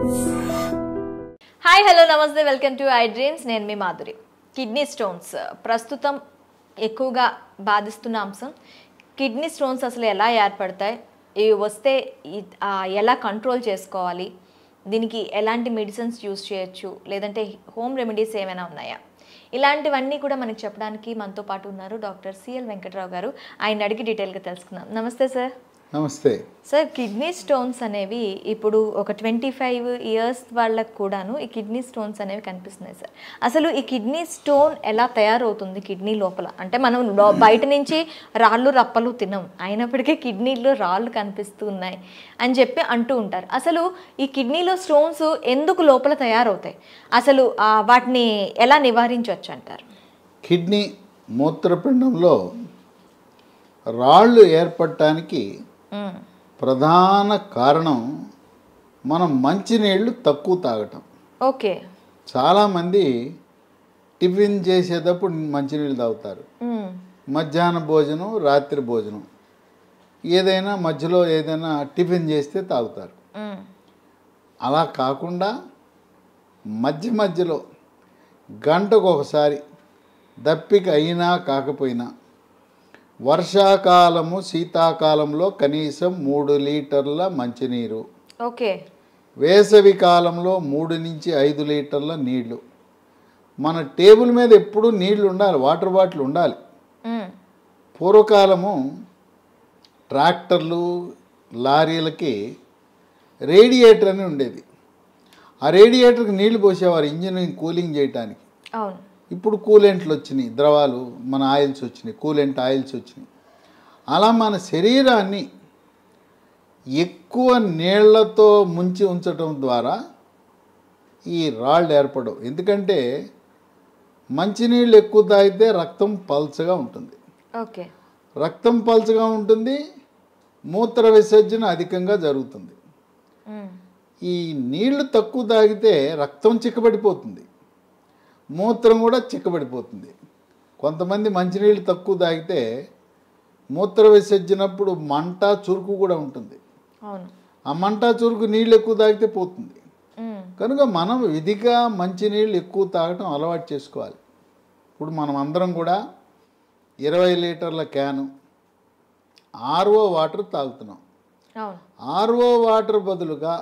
Hi hello నమస్తే welcome to I dreams నేను మీ మాధురి కిడ్నీ స్టోన్స్ ప్రస్తుతం ఎక్కువగా బాధిస్తున్న అంశం కిడ్నీ స్టోన్స్ అసలు ఎలా ఏర్పడతాయి ఇవి వస్తే ఈ- ఆ, ఎలా కంట్రోల్ చేసుకోవాలి దీనికి ఎలాంటి మెడిసిన్స్ యూస్ చేయొచ్చు లేదంటే హోమ్ రెమెడీస్ ఏమైనా ఉన్నాయా ఇలాంటివన్నీ కూడా మనకి చెప్పడానికి మనతో పాటు ఉన్నారు డాక్టర్ సిఎల్ వెంకట్రావు గారు ఆయన అడిగి డీటెయిల్గా తెలుసుకుందాం నమస్తే సార్ నమస్తే సార్ కిడ్నీ స్టోన్స్ అనేవి ఇప్పుడు ఒక ట్వంటీ ఫైవ్ ఇయర్స్ వాళ్ళకు కూడాను ఈ కిడ్నీ స్టోన్స్ అనేవి కనిపిస్తున్నాయి సార్ అసలు ఈ కిడ్నీ స్టోన్ ఎలా తయారవుతుంది కిడ్నీ లోపల అంటే మనం లో- బయట నుంచి రాళ్ళు రప్పలు తినం అయినప్పటికీ కిడ్నీలో రాళ్ళు కనిపిస్తూ ఉన్నాయి అని చెప్పి అంటూ ఉంటారు అసలు ఈ కిడ్నీలో స్టోన్స్ ఎందుకు లోపల తయారవుతాయి అసలు ఆ, వాటిని ఎలా నివారించవచ్చు అంటారు కిడ్నీ మూత్రపిండంలో రాళ్ళు ఏర్పడటానికి మ్మ్. ప్రధాన కారణం మనం మంచినీళ్ళు తక్కువ తాగటం ఓకే చాలామంది టిఫిన్ చేసేటప్పుడు మంచినీళ్ళు తాగుతారు మ్మ్. మధ్యాహ్న భోజనం రాత్రి భోజనం ఏదైనా మధ్యలో ఏదైనా టిఫిన్ చేస్తే తాగుతారు మ్మ్. అలా కాకుండా మధ్య మధ్యలో గంటకు ఒకసారి దప్పిక అయినా కాకపోయినా వర్షాకాలము శీతాకాలంలో కనీసం మూడు లీటర్ల మంచినీరు ఓకే వేసవి కాలంలో మూడు నుంచి ఐదు లీటర్ల నీళ్లు మన టేబుల్ మీద ఎప్పుడూ నీళ్లు ఉండాలి వాటర్ బాటిల్ ఉండాలి మ్మ్. పూర్వకాలము ట్రాక్టర్లు లారీలకి రేడియేటర్ అని ఉండేది ఆ రేడియేటర్కి నీళ్లు పోసేవారు ఇంజిన్ కూలింగ్ చేయటానికి అవును ఇప్పుడు కూలెంట్లు వచ్చినాయి ద్రవాలు మన ఆయిల్స్ వచ్చినాయి కూలెంట్ ఆయిల్స్ వచ్చినాయి అలా మన శరీరాన్ని ఎక్కువ నీళ్లతో ముంచి ఉంచటం ద్వారా ఈ రాళ్ళు ఏర్పడవు ఎందుకంటే మంచినీళ్ళు ఎక్కువ తాగితే రక్తం పల్చగా ఉంటుంది ఓకే రక్తం పల్చగా ఉంటుంది మూత్ర విసర్జన అధికంగా జరుగుతుంది మ్మ్. ఈ నీళ్లు తక్కువ తాగితే రక్తం చిక్కబడిపోతుంది మూత్రం కూడా చిక్కబడిపోతుంది కొంతమంది మంచినీళ్ళు తక్కువ తాగితే మూత్ర విసర్జనప్పుడు మంట చురుకు కూడా ఉంటుంది అవును ఆ మంట చురుకు నీళ్ళు ఎక్కువ తాగితే పోతుంది మ్మ్. కనుక మనం విధిగా మంచినీళ్ళు ఎక్కువ తాగటం అలవాటు చేసుకోవాలి ఇప్పుడు మనం అందరం కూడా ఇరవై లీటర్ల క్యాను ఆర్ఓ వాటర్ తాగుతున్నాం అవును ఆర్ఓ వాటర్ బదులుగా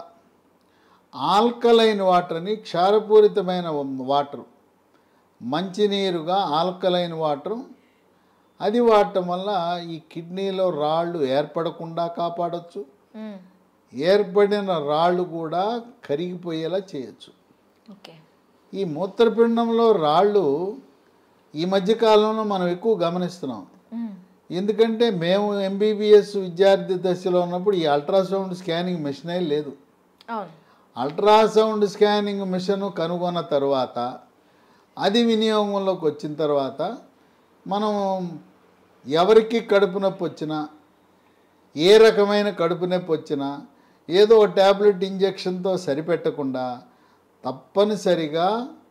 ఆల్కలైన్ వాటర్ని క్షారపూరితమైన వాటర్ మంచినీరుగా ఆల్కలైన్ వాటర్ అది వాడటం వల్ల ఈ కిడ్నీలో రాళ్ళు ఏర్పడకుండా కాపాడొచ్చు మ్మ్. ఏర్పడిన రాళ్ళు కూడా కరిగిపోయేలా చేయొచ్చు ఓకే ఈ మూత్రపిండంలో రాళ్ళు ఈ మధ్యకాలంలో మనం ఎక్కువ గమనిస్తున్నాం మ్మ్. ఎందుకంటే మేము ఎంబీబీఎస్ విద్యార్థి దశలో ఉన్నప్పుడు ఈ అల్ట్రాసౌండ్ స్కానింగ్ మిషనే లేదు అవును అల్ట్రాసౌండ్ స్కానింగ్ మిషన్ కనుగొన్న తర్వాత అది వినియోగంలోకి వచ్చిన తర్వాత మనం ఎవరికి కడుపు నొప్పి వచ్చినా ఏ రకమైన కడుపు నొప్పి వచ్చినా ఏదో ఒక ట్యాబ్లెట్ ఇంజెక్షన్తో సరిపెట్టకుండా తప్పనిసరిగా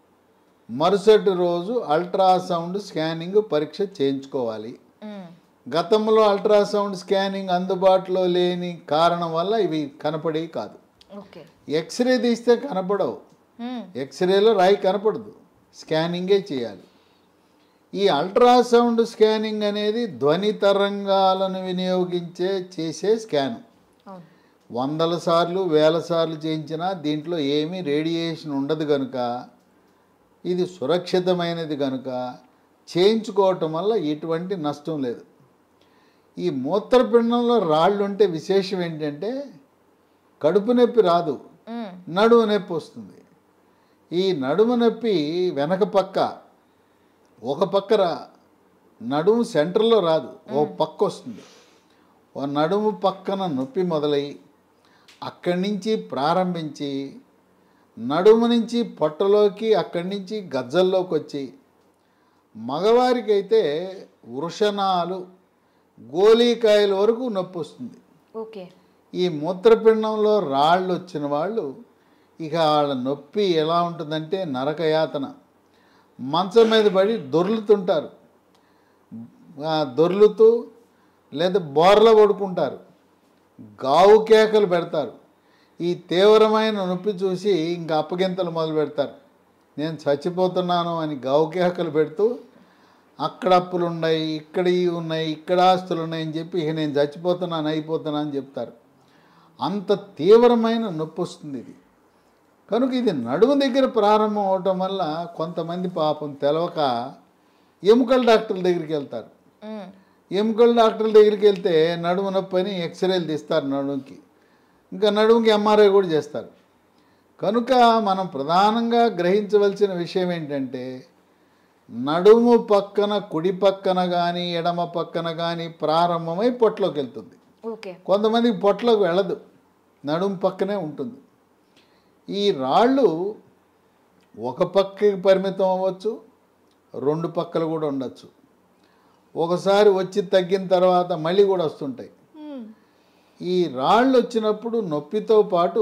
మరుసటి రోజు అల్ట్రాసౌండ్ స్కానింగ్ పరీక్ష చేయించుకోవాలి మ్మ్. గతంలో అల్ట్రాసౌండ్ స్కానింగ్ అందుబాటులో లేని కారణం వల్ల ఇవి కనపడేవి కాదు ఓకే ఎక్స్రే తీస్తే కనపడవు మ్మ్. ఎక్స్రేలో రాయి కనపడదు స్కానింగే చేయాలి ఈ అల్ట్రాసౌండ్ స్కానింగ్ అనేది ధ్వని తరంగాలను వినియోగించే చేసే స్కాన్ అవును వందల సార్లు వేల సార్లు చేయించినా దీంట్లో ఏమీ రేడియేషన్ ఉండదు కనుక ఇది సురక్షితమైనది కనుక చేయించుకోవటం వల్ల ఎటువంటి నష్టం లేదు ఈ మూత్రపిండంలో రాళ్ళు ఉంటే విశేషం ఏంటంటే కడుపు నొప్పి రాదు మ్మ్. నడుము నొప్పి వస్తుంది ఈ నడుము నొప్పి వెనక పక్క ఒక పక్క రా నడుము సెంటర్లో రాదు ఓ పక్క వస్తుంది ఓ నడుము పక్కన నొప్పి మొదలై అక్కడి నుంచి ప్రారంభించి నడుము నుంచి పొట్టలోకి అక్కడి నుంచి గజ్జల్లోకి వచ్చి మగవారికి అయితే వృషణాలు గోలీకాయల వరకు నొప్పి వస్తుంది ఓకే ఈ మూత్రపిండంలో రాళ్ళు వచ్చిన వాళ్ళు ఇక వాళ్ళ నొప్పి ఎలా ఉంటుందంటే నరకయాతన మంచం మీద పడి దొర్లుతుంటారు ఆ, దొర్లుతూ లేదా బోర్ల పడుకుంటారు గావు కేకలు పెడతారు ఈ తీవ్రమైన నొప్పి చూసి ఇంకా అప్పగింతలు మొదలు పెడతారు నేను చచ్చిపోతున్నాను అని గౌకేహకలు పెడుతూ అక్కడ అప్పులు ఉన్నాయి ఇక్కడ ఇవి ఉన్నాయి ఇక్కడ ఆస్తులు ఉన్నాయి అని చెప్పి ఇక నేను చచ్చిపోతున్నాను అయిపోతున్నాను అని చెప్తారు అంత తీవ్రమైన నొప్పి వస్తుంది ఇది కనుక ఇది నడుము దగ్గర ప్రారంభం అవటం వల్ల కొంతమంది పాపం తెలవక ఎముకల డాక్టర్ల దగ్గరికి వెళ్తారు మ్మ్. ఎముకల డాక్టర్ల దగ్గరికి వెళ్తే నడుము నొప్పి అని ఎక్స్రేలు తీస్తారు నడుముకి ఇంకా నడుముకి ఎంఆర్ఐ కూడా చేస్తారు కనుక మనం ప్రధానంగా గ్రహించవలసిన విషయం ఏంటంటే నడుము పక్కన కుడి పక్కన కానీ ఎడమ పక్కన కానీ ప్రారంభమై పొట్టలోకి వెళ్తుంది ఓకే కొంతమందికి పొట్టలోకి వెళ్ళదు నడుము పక్కనే ఉంటుంది ఈ రాళ్ళు ఒక పక్కకి పరిమితం అవ్వచ్చు రెండు పక్కలు కూడా ఉండొచ్చు ఒకసారి వచ్చి తగ్గిన తర్వాత మళ్ళీ కూడా వస్తుంటాయి మ్మ్. ఈ రాళ్ళు వచ్చినప్పుడు నొప్పితో పాటు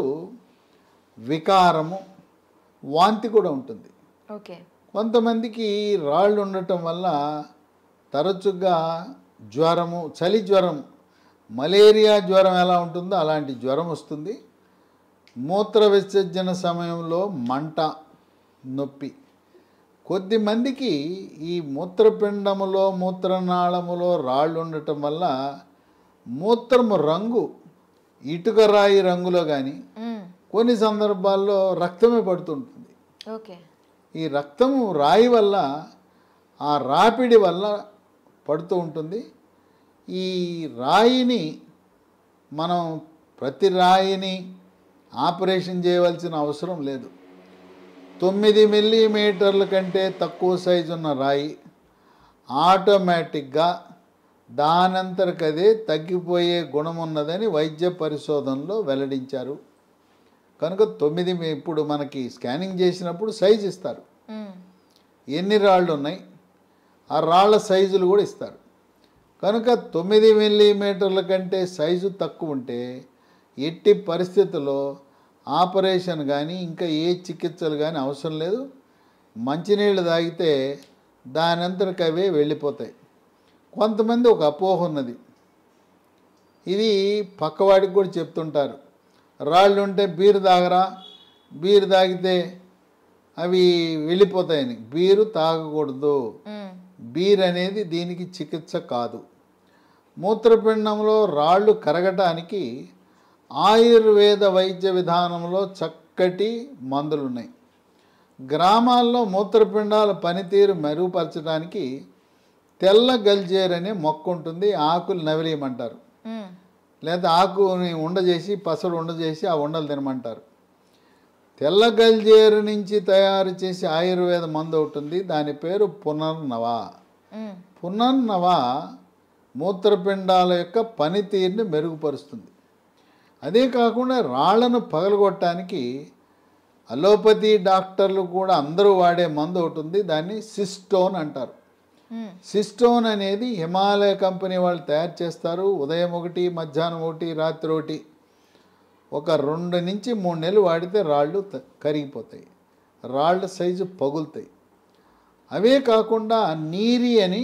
వికారము వాంతి కూడా ఉంటుంది ఓకే కొంతమందికి రాళ్ళు ఉండటం వల్ల తరచుగా జ్వరము చలి జ్వరం మలేరియా జ్వరం ఎలా ఉంటుందో అలాంటి జ్వరం వస్తుంది మూత్ర విసర్జన సమయంలో మంట నొప్పి కొద్ది మందికి ఈ మూత్రపిండములో మూత్రనాళములో రాళ్ళు ఉండటం వల్ల మూత్రము రంగు ఇటుక రాయి రంగులో కానీ మ్మ్. కొన్ని సందర్భాల్లో రక్తమే పడుతుంటుంది ఓకే ఈ రక్తము రాయి వల్ల ఆ రాపిడి వల్ల పడుతూ ఉంటుంది ఈ రాయిని మనం ప్రతి రాయిని ఆపరేషన్ చేయవలసిన అవసరం లేదు తొమ్మిది మిల్లీమీటర్ల కంటే తక్కువ సైజు ఉన్న రాయి ఆటోమేటిక్గా దానంతరకదే తగ్గిపోయే గుణం ఉన్నదని వైద్య పరిశోధనలో వెల్లడించారు కనుక తొమ్మిది మీ- ఇప్పుడు మనకి స్కానింగ్ చేసినప్పుడు సైజు ఇస్తారు మ్మ్. ఎన్ని రాళ్ళు ఉన్నాయి ఆ రాళ్ళ సైజులు కూడా ఇస్తారు కనుక తొమ్మిది మిల్లీమీటర్ల కంటే సైజు తక్కువ ఉంటే ఎట్టి పరిస్థితుల్లో ఆపరేషన్ కానీ ఇంకా ఏ చికిత్సలు కానీ అవసరం లేదు మంచినీళ్ళు తాగితే దానంతరికి అవే వెళ్ళిపోతాయి కొంతమంది ఒక అపోహ ఉన్నది ఇది పక్కవాడికి కూడా చెప్తుంటారు రాళ్ళు ఉంటే బీరు తాగరా బీరు తాగితే అవి వెళ్ళిపోతాయని బీరు తాగకూడదు మ్మ్. బీర్ అనేది దీనికి చికిత్స కాదు మూత్రపిండంలో రాళ్ళు కరగటానికి ఆయుర్వేద వైద్య విధానంలో చక్కటి మందులు ఉన్నాయి గ్రామాల్లో మూత్రపిండాల పనితీరు మెరుగుపరచడానికి తెల్ల గల్జేర్ అనే మొక్క ఉంటుంది ఆకులు నవిలేయమంటారు మ్మ్. లేదా ఆకుని ఉండజేసి పసరు ఉండజేసి ఆ ఉండలు తినమంటారు తెల్ల గల్జేరు నుంచి తయారు చేసే ఆయుర్వేద మందు ఒకటి ఉంది దాని పేరు పునర్నవ మ్మ్. పునర్నవ మూత్రపిండాల యొక్క పనితీరుని మెరుగుపరుస్తుంది అదే కాకుండా రాళ్లను పగలగొట్టడానికి అలోపతి డాక్టర్లు కూడా అందరూ వాడే మందు ఒకటి ఉంది దాన్ని సిస్టోన్ అంటారు మ్మ్. సిస్టోన్ అనేది హిమాలయ కంపెనీ వాళ్ళు తయారు చేస్తారు ఉదయం ఒకటి మధ్యాహ్నం ఒకటి రాత్రి ఒకటి ఒక రెండు నుంచి మూడు నెలలు వాడితే రాళ్ళు త- కరిగిపోతాయి రాళ్ళ సైజు పగులుతాయి అవే కాకుండా నీరి అని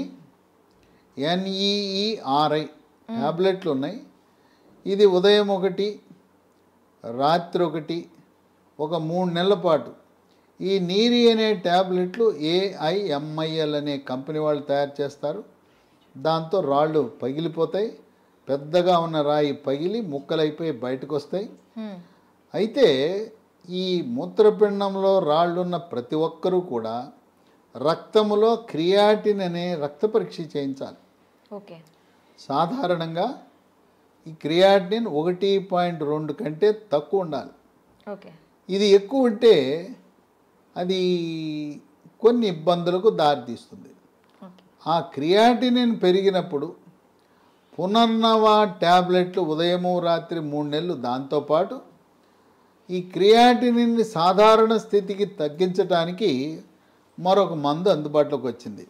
ఎన్ఈఈఆర్ఐ ట్యాబ్లెట్లు ఉన్నాయి ఇది ఉదయం ఒకటి రాత్రి ఒకటి ఒక మూడు నెలల పాటు ఈ నీరి అనే ట్యాబ్లెట్లు ఏఐఎంఐఎల్ అనే కంపెనీ వాళ్ళు తయారు చేస్తారు దాంతో రాళ్ళు పగిలిపోతాయి పెద్దగా ఉన్న రాయి పగిలి ముక్కలైపోయి బయటకు వస్తాయి మ్మ్. అయితే ఈ మూత్రపిండంలో రాళ్ళున్న ప్రతి ఒక్కరూ కూడా రక్తములో క్రియాటిన్ అనే రక్త పరీక్ష చేయించాలి ఓకే సాధారణంగా ఈ క్రియాటిన్ ఒకటి పాయింట్ రెండు కంటే తక్కువ ఉండాలి ఓకే ఇది ఎక్కువ ఉంటే అది కొన్ని ఇబ్బందులకు దారితీస్తుంది ఓకే ఆ క్రియాటినిన్ పెరిగినప్పుడు పునర్నవ ట్యాబ్లెట్లు ఉదయము రాత్రి మూడు నెలలు దాంతోపాటు ఈ క్రియాటినిన్ని సాధారణ స్థితికి తగ్గించడానికి మరొక మందు అందుబాటులోకి వచ్చింది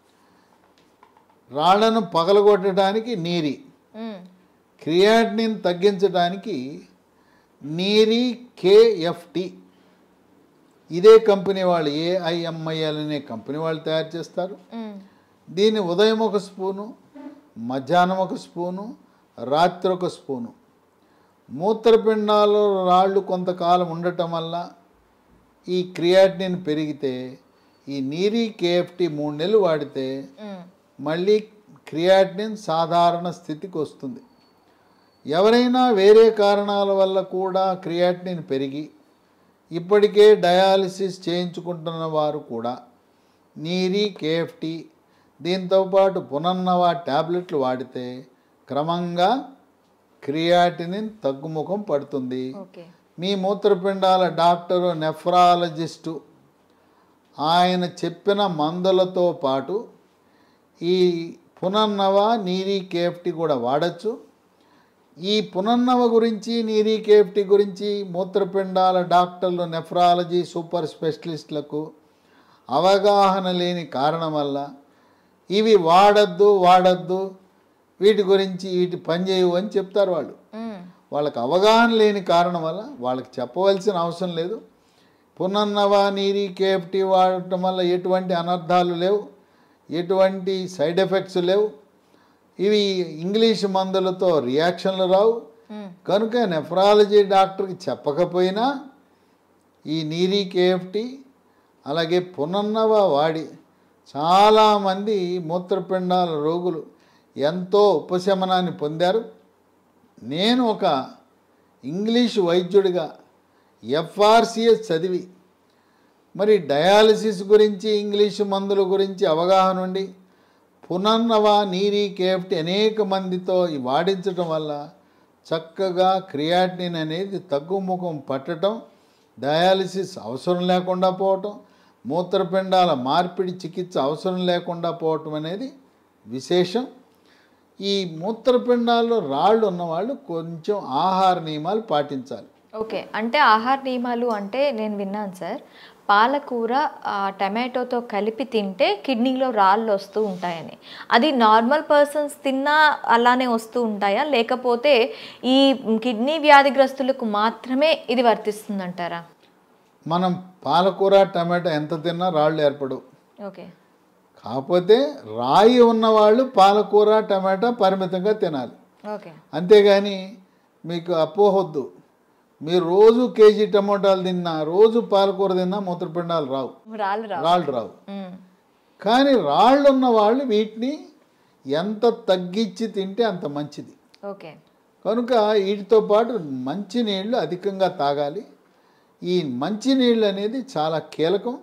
రాళ్లను పగలగొట్టడానికి నీరి మ్మ్. క్రియాటినిన్ తగ్గించడానికి నీరి కేఎఫ్టి ఇదే కంపెనీ వాళ్ళు ఏఐఎంఐఎల్ అనే కంపెనీ వాళ్ళు తయారు చేస్తారు మ్మ్. దీన్ని ఉదయం ఒక స్పూను మధ్యాహ్నం ఒక స్పూను రాత్రి ఒక స్పూను మూత్రపిండాలు రాళ్ళు కొంతకాలం ఉండటం వల్ల ఈ క్రియాటినిన్ పెరిగితే ఈ నీరీ కేఎఫ్టీ మూడు నెలలు వాడితే మ్మ్. మళ్ళీ క్రియాటినిన్ సాధారణ స్థితికి వస్తుంది ఎవరైనా వేరే కారణాల వల్ల కూడా క్రియాటినిన్ పెరిగి ఇప్పటికే డయాలసిస్ చేయించుకుంటున్న వారు కూడా నీరి కేఎఫ్టీ దీంతోపాటు పునర్నవ ట్యాబ్లెట్లు వాడితే క్రమంగా క్రియాటినిన్ తగ్గుముఖం పడుతుంది ఓకే మీ మూత్రపిండాల డాక్టరు నెఫ్రాలజిస్టు ఆయన చెప్పిన మందులతో పాటు ఈ పునర్నవ నీరీ కేఫ్టీ కూడా వాడచ్చు ఈ పునర్నవ గురించి నీరీ కేఫ్టీ గురించి మూత్రపిండాల డాక్టర్లు నెఫ్రాలజీ సూపర్ స్పెషలిస్టులకు అవగాహన లేని కారణం వల్ల ఇవి వాడద్దు వాడద్దు వీటి గురించి వీటి పనిచేయవు అని చెప్తారు వాళ్ళు మ్మ్. వాళ్ళకి అవగాహన లేని కారణం వల్ల వాళ్ళకి చెప్పవలసిన అవసరం లేదు పునర్నవ నీరి కేఎఫ్టీ వాడటం వల్ల ఎటువంటి అనర్థాలు లేవు ఎటువంటి సైడ్ ఎఫెక్ట్స్ లేవు ఇవి ఇంగ్లీష్ మందులతో రియాక్షన్లు రావు మ్మ్. కనుక నెఫ్రాలజీ డాక్టర్కి చెప్పకపోయినా ఈ నీరీ కేఎఫ్టీ అలాగే పునర్నవ వాడి చాలామంది మూత్రపిండాల రోగులు ఎంతో ఉపశమనాన్ని పొందారు నేను ఒక ఇంగ్లీష్ వైద్యుడిగా ఎఫ్ఆర్సిఎస్ చదివి మరి డయాలసిస్ గురించి ఇంగ్లీషు మందుల గురించి అవగాహన ఉండి పునర్నవ నీరీ కేఫ్టీ అనేక మందితో ఈ వాడించటం వల్ల చక్కగా క్రియాటినిన్ అనేది తగ్గుముఖం పట్టడం డయాలసిస్ అవసరం లేకుండా పోవటం మూత్రపిండాల మార్పిడి చికిత్స అవసరం లేకుండా పోవటం అనేది విశేషం ఈ మూత్రపిండాల్లో రాళ్ళు ఉన్నవాళ్ళు కొంచెం ఆహార నియమాలు పాటించాలి ఓకే అంటే ఆహార నియమాలు అంటే నేను విన్నాను సార్ పాలకూర ఆ, టమాటోతో కలిపి తింటే కిడ్నీలో రాళ్ళు వస్తూ ఉంటాయని అది నార్మల్ పర్సన్స్ తిన్నా అలానే వస్తూ ఉంటాయా లేకపోతే ఈ కిడ్నీ వ్యాధిగ్రస్తులకు మాత్రమే ఇది వర్తిస్తుందంటారా మనం పాలకూర టమాటా ఎంత తిన్నా రాళ్ళు ఏర్పడవు ఓకే కాకపోతే రాయి ఉన్నవాళ్ళు పాలకూర టమాటా పరిమితంగా తినాలి ఓకే అంతేగాని మీకు అపోహొద్దు మీరు రోజు కేజీ టమోటాలు తిన్నా రోజు పాలకూర తిన్నా మూత్రపిండాలు రావు రాళ్ళు రా రాళ్ళు రావు కానీ రాళ్ళు ఉన్న వాళ్ళు వీటిని ఎంత తగ్గించి తింటే అంత మంచిది ఓకే కనుక వీటితో పాటు మంచినీళ్ళు అధికంగా తాగాలి ఈ మంచినీళ్ళు అనేది చాలా కీలకం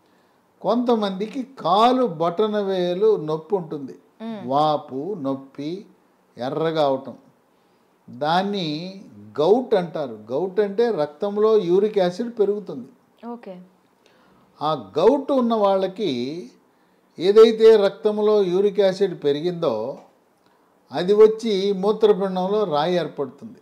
కొంతమందికి కాలు బొటన వేలు నొప్పి ఉంటుంది వాపు నొప్పి ఎర్రగా అవటం దాన్ని గౌట్ అంటారు గౌట్ అంటే రక్తంలో యూరిక్ యాసిడ్ పెరుగుతుంది ఓకే ఆ గౌట్ ఉన్న వాళ్ళకి ఏదైతే రక్తంలో యూరిక్ యాసిడ్ పెరిగిందో అది వచ్చి మూత్రపిండంలో రాయి ఏర్పడుతుంది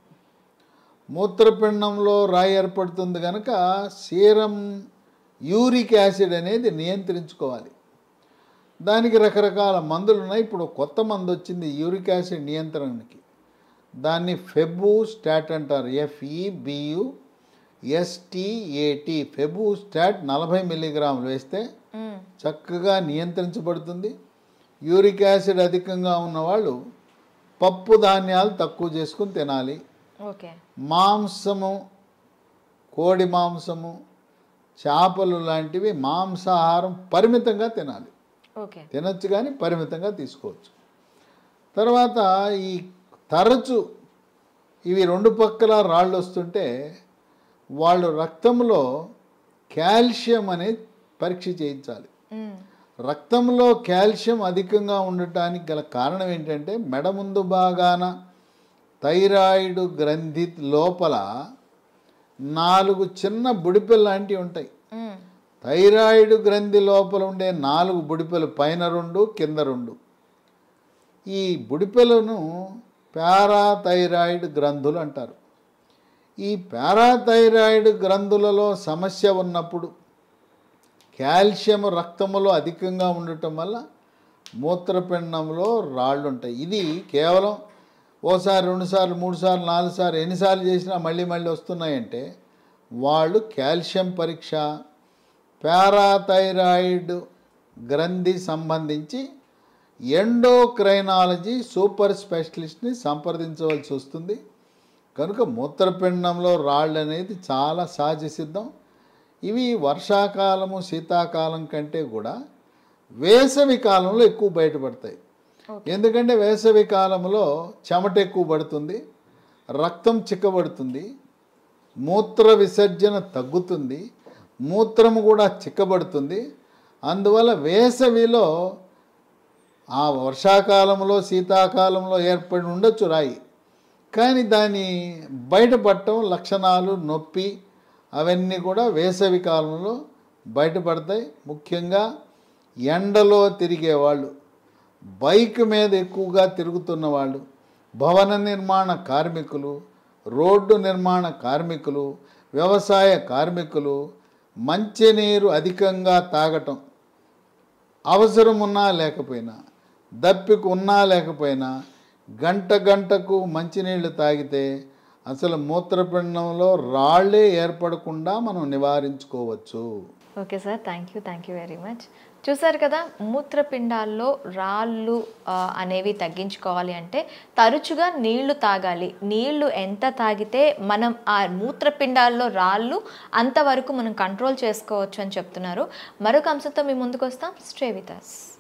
మూత్రపిండంలో రాయి ఏర్పడుతుంది కనుక సీరం యూరిక్ యాసిడ్ అనేది నియంత్రించుకోవాలి దానికి రకరకాల మందులు ఉన్నాయి ఇప్పుడు కొత్త మందు వచ్చింది యూరిక్ యాసిడ్ నియంత్రణకి దాన్ని ఫెబు స్టాట్ అంటారు ఎఫ్ఈబియు ఎస్టీఏటి ఫెబు స్టాట్ నలభై మిల్లీగ్రాములు వేస్తే మ్మ్. చక్కగా నియంత్రించబడుతుంది యూరిక్ యాసిడ్ అధికంగా ఉన్నవాళ్ళు పప్పు ధాన్యాలు తక్కువ చేసుకుని తినాలి ఓకే మాంసము కోడి మాంసము చేపలు లాంటివి మాంసాహారం పరిమితంగా తినాలి ఓకే తినొచ్చు కానీ పరిమితంగా తీసుకోవచ్చు తర్వాత ఈ తరచు ఇవి రెండు పక్కల రాళ్ళు వస్తుంటే వాళ్ళు రక్తంలో కాల్షియం అనేది పరీక్ష చేయించాలి మ్మ్. రక్తంలో కాల్షియం అధికంగా ఉండటానికి గల కారణం ఏంటంటే మెడ ముందు భాగాన థైరాయిడ్ గ్రంథి లోపల నాలుగు చిన్న బుడిపెలు లాంటివి ఉంటాయి మ్మ్. థైరాయిడ్ గ్రంథి లోపల ఉండే నాలుగు బుడిపెలు పైన రెండు కింద రెండు ఈ బుడిపెలను పారాథైరాయిడ్ గ్రంథులు అంటారు ఈ పారాథైరాయిడ్ గ్రంథులలో సమస్య ఉన్నప్పుడు కాల్షియం రక్తములో అధికంగా ఉండటం వల్ల మూత్రపిండంలో రాళ్ళు ఉంటాయి ఇది కేవలం ఓసారి రెండుసార్లు మూడు సార్లు నాలుగు సార్లు ఎన్నిసార్లు చేసినా మళ్ళీ మళ్ళీ వస్తున్నాయంటే వాళ్ళు కాల్షియం పరీక్ష పారాథైరాయిడ్ గ్రంథి సంబంధించి ఎండోక్రైనాలజీ సూపర్ స్పెషలిస్ట్ని సంప్రదించవలసి వస్తుంది కనుక మూత్రపిండంలో రాళ్ళు అనేది చాలా సహజ సిద్ధం ఇవి వర్షాకాలము శీతాకాలం కంటే కూడా వేసవి కాలంలో ఎక్కువ బయటపడతాయి ఎందుకంటే వేసవి కాలంలో చెమట ఎక్కువ పడుతుంది రక్తం చిక్కబడుతుంది మూత్ర విసర్జన తగ్గుతుంది మూత్రము కూడా చిక్కబడుతుంది అందువల్ల వేసవిలో ఆ వర్షాకాలంలో శీతాకాలంలో ఏర్పడి ఉండొచ్చు రాయి కానీ దాని బయటపడటం లక్షణాలు నొప్పి అవన్నీ కూడా వేసవి కాలంలో బయటపడతాయి ముఖ్యంగా ఎండలో తిరిగేవాళ్ళు బైక్ మీద ఎక్కువగా తిరుగుతున్న వాళ్ళు భవన నిర్మాణ కార్మికులు రోడ్డు నిర్మాణ కార్మికులు వ్యవసాయ కార్మికులు మంచినీరు అధికంగా తాగటం అవసరం ఉన్నా లేకపోయినా దప్పిక ఉన్నా లేకపోయినా గంట గంటకు మంచినీళ్ళు తాగితే అసలు మూత్రపిండంలో రాళ్ళే ఏర్పడకుండా మనం నివారించుకోవచ్చు okay sir thank you thank you very much చూసారు కదా మూత్రపిండాల్లో రాళ్ళు ఆ, అనేవి తగ్గించుకోవాలి అంటే తరచుగా నీళ్లు తాగాలి నీళ్లు ఎంత తాగితే మనం ఆ మూత్రపిండాల్లో రాళ్ళు అంతవరకు మనం కంట్రోల్ చేసుకోవచ్చు అని చెప్తున్నారు మరొక అంశంతో మీ ముందుకు వస్తాం స్టే విత్ అస్